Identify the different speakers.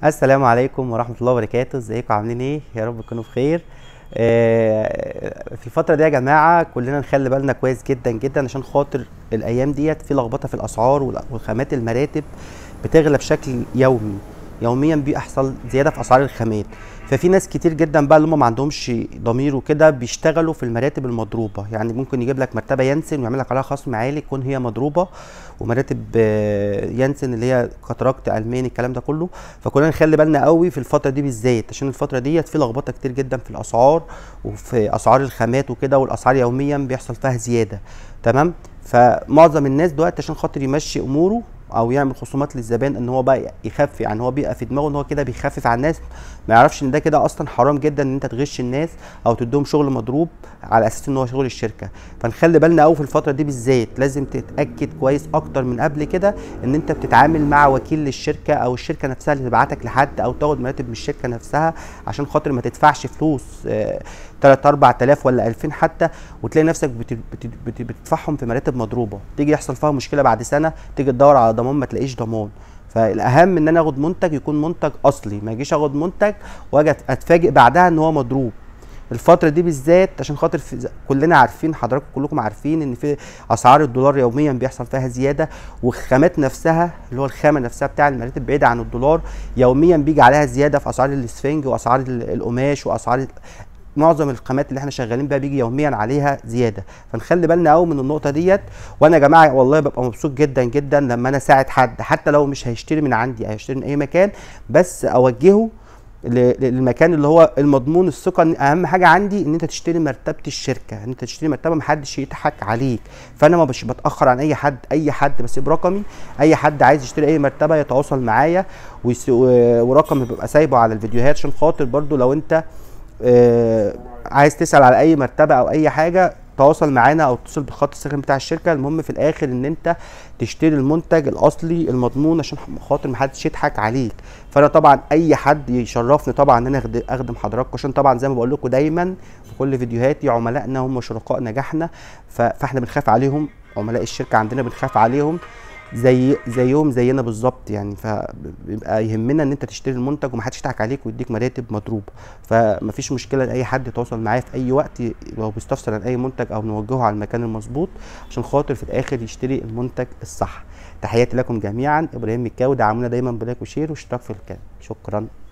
Speaker 1: السلام عليكم ورحمة الله وبركاته ازيكم عاملين ايه يا رب تكونوا بخير آه، في الفترة دي يا جماعة كلنا نخلي بالنا كويس جدا جدا عشان خاطر الأيام ديت في لخبطة في الأسعار وال- والخامات المراتب بتغلى بشكل يومي يوميا بيحصل زيادة في أسعار الخامات ففي ناس كتير جدا بقى اللي هم ما عندهمش ضمير وكده بيشتغلوا في المراتب المضروبة يعني ممكن يجيب لك مرتبة ينسن ويعمل لك عليها خصم عالي يكون هي مضروبة ومراتب آه، ينسن اللي هي كاتراكت ألماني الكلام ده كله فكلنا نخلي بالنا قوي في الفتره دي بالذات عشان الفتره ديت في لخبطه كتير جدا في الاسعار وفي اسعار الخامات وكده والاسعار يوميا بيحصل فيها زياده تمام فمعظم الناس دلوقتي عشان خاطر يمشي اموره او يعمل خصومات للزبائن ان هو بقى يخفف يعني هو بيبقى في دماغه ان هو كده بيخفف على الناس ما يعرفش ان ده كده اصلا حرام جدا ان انت تغش الناس او تديهم شغل مضروب على اساس ان هو شغل الشركه فنخلي بالنا قوي في الفتره دي بالذات لازم تتاكد كويس اكتر من قبل كده ان انت بتتعامل مع وكيل للشركه او الشركه نفسها اللي تبعتك لحد او تاخد مراتب من الشركه نفسها عشان خاطر ما تدفعش فلوس 3 4000 ولا 2000 حتى وتلاقي نفسك بت- بت- بت- بتدفعهم في مراتب مضروبه تيجي يحصل فيها مشكله بعد سنه تيجي تدور على ضمان ما تلاقيش ضمان فالاهم ان انا اخد منتج يكون منتج اصلي ما اجيش اخد منتج واجي اتفاجئ بعدها ان هو مضروب الفترة دي بالذات عشان خاطر في ز- كلنا عارفين حضراتكم كلكم عارفين ان في اسعار الدولار يوميا بيحصل فيها زيادة والخامات نفسها اللي هو الخامة نفسها بتاع المراتب بعيدة عن الدولار يوميا بيجي عليها زيادة في اسعار الاسفنج واسعار ال- القماش واسعار ال- معظم الخامات اللي احنا شغالين بيها بيجي يوميا عليها زياده فنخلي بالنا قوي من النقطه ديت وانا يا جماعه والله ببقى مبسوط جدا جدا لما انا اساعد حد حتى لو مش هيشتري من عندي هيشتري من اي مكان بس اوجهه ل- للمكان اللي هو المضمون الثقه إن اهم حاجه عندي ان انت تشتري مرتبه الشركه ان انت تشتري مرتبه محدش يضحك عليك فانا ما مش بتاخر عن اي حد اي حد بسيب رقمي اي حد عايز يشتري اي مرتبه يتواصل معايا ويس- و- ورقمي بيبقى سايبه على الفيديوهات عشان خاطر برضو لو انت آه، عايز تسال على اي مرتبه او اي حاجه تواصل معانا او اتصل بالخط السخن بتاع الشركه المهم في الاخر ان انت تشتري المنتج الاصلي المضمون عشان خاطر محدش يضحك عليك فانا طبعا اي حد يشرفني طبعا ان انا أخد- اخدم حضراتكم عشان طبعا زي ما بقول لكم دايما في كل فيديوهاتي عملائنا هم شركاء نجاحنا ف- فاحنا بنخاف عليهم عملاء الشركه عندنا بنخاف عليهم زي زيهم زينا بالظبط يعني فبيبقى يهمنا ان انت تشتري المنتج ومحدش يضحك عليك ويديك مراتب مضروبه فمفيش مشكله لاي حد يتواصل معايا في اي وقت لو بيستفسر عن اي منتج او نوجهه على المكان المظبوط عشان خاطر في الاخر يشتري المنتج الصح تحياتي لكم جميعا ابراهيم مكاوي دعمونا دايما بلايك وشير واشتراك في القناه شكرا